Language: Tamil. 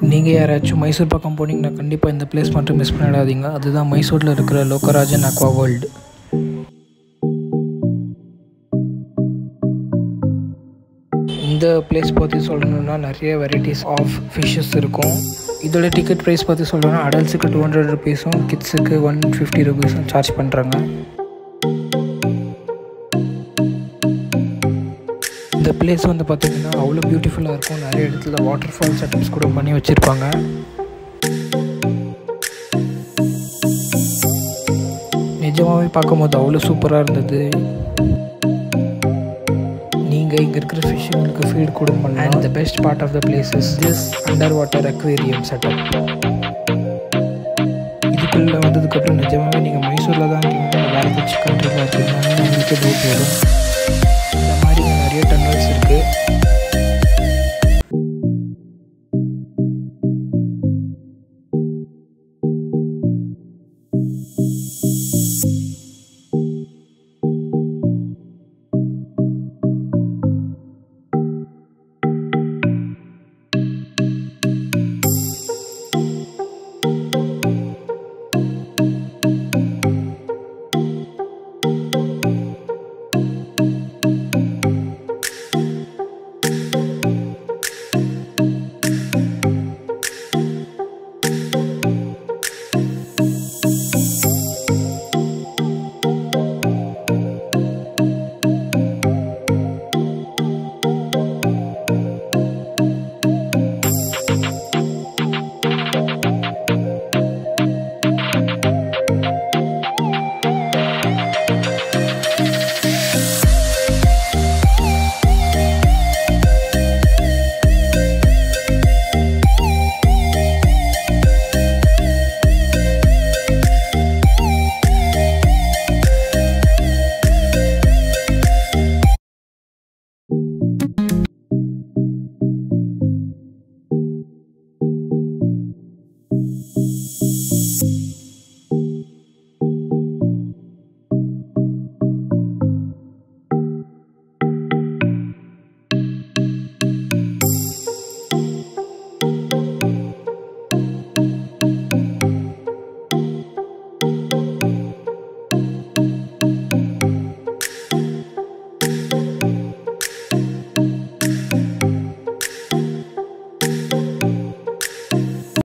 நீங்கள் யாராச்சும் மைசூர் பக்கம் போனீங்கன்னா கண்டிப்பாக இந்த பிளேஸ் மட்டும் மிஸ் பண்ணிடாதீங்க அதுதான் மைசூரில் இருக்கிற லோக்கராஜன் அக்வா வேர்ல்டு இந்த பிளேஸ் பற்றி சொல்லணும்னா நிறைய வெரைட்டிஸ் ஆஃப் ஃபிஷ்ஷஸ் இருக்கும் இதோட டிக்கெட் ப்ரைஸ் பற்றி சொல்லணும்னா அடல்ட்ஸுக்கு டூ ஹண்ட்ரட் ருபீஸும் கிட்ஸுக்கு ஒன் ஃபிஃப்டி ருபீஸும் சார்ஜ் பண்ணுறாங்க இந்த பிளேஸ் வந்து பார்த்திங்கன்னா அவ்வளோ பியூட்டிஃபுல்லாக இருக்கும் நிறைய இடத்துல வாட்டர் ஃபால் செட்டப்ஸ் கூட பண்ணி வச்சுருப்பாங்க நிஜமாகவே பார்க்கும்போது அவ்வளோ சூப்பராக இருந்தது நீங்கள் இங்கே இருக்கிற ஃபிஷ்ஷுங்களுக்கு ஃபீட் கூட பண்ணலாம் and the best part of the place is this under water aquarium setup இதுக்குள்ளே வந்ததுக்கப்புறம் நிஜமாகவே நீங்கள் மைசூரில் தான் இருக்கீங்க வேறு ஏதாச்சும் கண்ட்ரியில் இருக்கீங்கன்னு உங்களுக்கு டவுட் வரும்